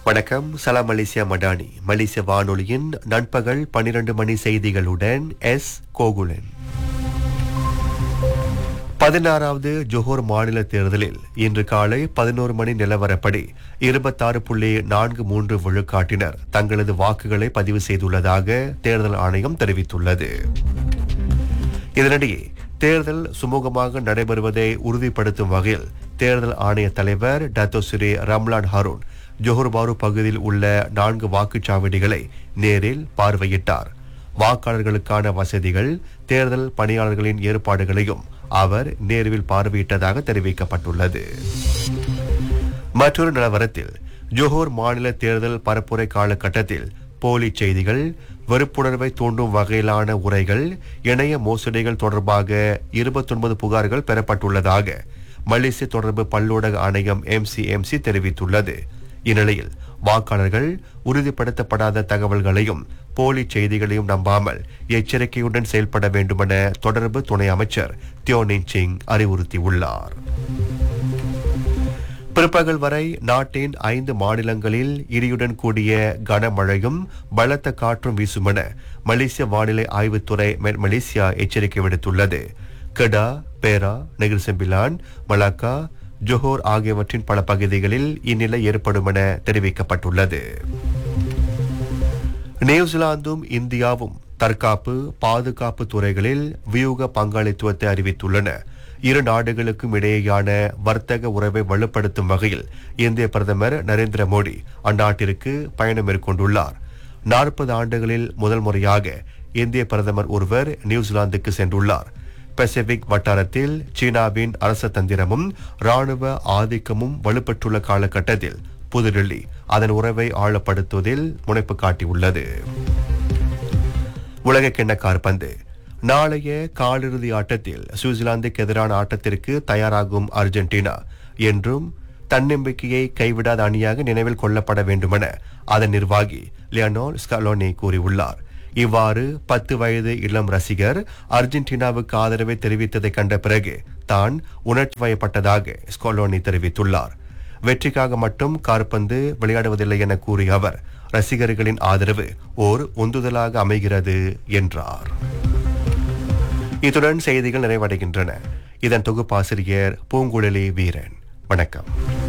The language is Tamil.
வணக்கம் சலாம் மலேசியா மடானி மலேசிய வானொலியின் நண்பகல் 12 மணி செய்திகளுடன் எஸ் கோகுலன் பதினாறாவது ஜொஹோர் மாநில தேர்தலில் இன்று காலை பதினோரு மணி நிலவரப்படி இருபத்தாறு புள்ளி நான்கு மூன்று விழுக்காட்டினர் தங்களது வாக்குகளை பதிவு செய்துள்ளதாக தேர்தல் ஆணையம் தெரிவித்துள்ளது இதனிடையே தேர்தல் சுமூகமாக நடைபெறுவதை உறுதிப்படுத்தும் வகையில் தேர்தல் ஆணைய தலைவர் Dato Sri Ramlan Harun Johor Bahru பகுதியில் உள்ள நான்கு வாக்குச்சாவடிகளை நேரில் பார்வையிட்டார் வாக்காளர்களுக்கான வசதிகள் தேர்தல் பணியாளர்களின் ஏற்பாடுகளையும் அவர் நேர்வில் பார்வையிட்டதாக தெரிவிக்கப்பட்டுள்ளது மற்றொரு நிலவரத்தில் ஜோஹர் மாநில தேர்தல் பரப்புரை காலகட்டத்தில் போலி செய்திகள் வெறுப்புணர்வை தூண்டும் வகையிலான உரைகள் இணைய மோசடிகள் தொடர்பாக 29 புகார்கள் பெறப்பட்டுள்ளதாக மலேசிய தொடர்பு பல்லூடக ஆணையம் எம்சிஎம்சி தெரிவித்துள்ளது இந்நிலையில் வாக்காளர்கள் உறுதிப்படுத்தப்படாத தகவல்களையும் போலி செய்திகளையும் நம்பாமல் எச்சரிக்கையுடன் செயல்பட வேண்டுமென தொடர்பு துணை அமைச்சர் தியோனின் சிங் அறிவுறுத்தியுள்ளார் பிற்பகல் வரை நாட்டின் ஐந்து மாநிலங்களில் இடியுடன் கூடிய கனமழையும் பலத்த காற்றும் வீசும் என மலேசிய வானிலை ஆய்வுத்துறை மெ- மலேசியா எச்சரிக்கை விடுத்துள்ளது கெடா பேரா நெகிர் செம்பிலான் மலாக்கா ஜொஹோர் ஆகியவற்றின் பல பகுதிகளில் இந்நிலை ஏற்படும் என தெரிவிக்கப்பட்டுள்ளது நியூசிலாந்தும் இந்தியாவும் தற்காப்பு பாதுகாப்பு துறைகளில் வியூக பங்காளித்துவத்தை அறிவித்துள்ளன இரு நாடுகளுக்கும் இடையேயான வர்த்தக உறவை வலுப்படுத்தும் வகையில் இந்திய பிரதமர் நரேந்திர மோடி அந்நாட்டிற்கு பயணம் மேற்கொண்டுள்ளார் நாற்பது ஆண்டுகளில் முதல் முறையாக இந்திய பிரதமர் ஒருவர் நியூசிலாந்துக்கு சென்றுள்ளார் பசிபிக் வட்டாரத்தில் சீனாவின் அரச தந்திரமும் ராணுவ ஆதிக்கமும் வலுப்பெற்றுள்ள காலகட்டத்தில் புதுடில்லி அதன் உறவை ஆழப்படுத்துவதில் முனைப்பு காட்டியுள்ளது உலகக்கிண்ண காற்பந்து நாளைய காலிறுதி ஆட்டத்தில் சுவிட்சர்லாந்துக்கு எதிரான ஆட்டத்திற்கு தயாராகும் அர்ஜென்டினா என்றும் தன்னம்பிக்கையை கைவிடாத அணியாக நினைவில் கொள்ளப்பட வேண்டுமென அதன் நிர்வாகி லியனோல் ஸ்கலோனி கூறியுள்ளார் இவ்வாறு பத்து வயது இளம் ரசிகர் அர்ஜென்டினாவுக்கு ஆதரவை தெரிவித்ததை கண்ட பிறகு தான் உணர்ச்சி வயப்பட்டதாக ஸ்கோலோனி தெரிவித்துள்ளார் வெற்றிக்காக மட்டும் காற்பந்து விளையாடுவதில்லை என கூறிய அவர் ரசிகர்களின் ஆதரவு ஓர் உந்துதலாக அமைகிறது என்றார் இத்துடன் செய்திகள் நிறைவடைகின்றன இதன் தொகுப்பாசிரியர் பூங்குழலி வீரன் வணக்கம்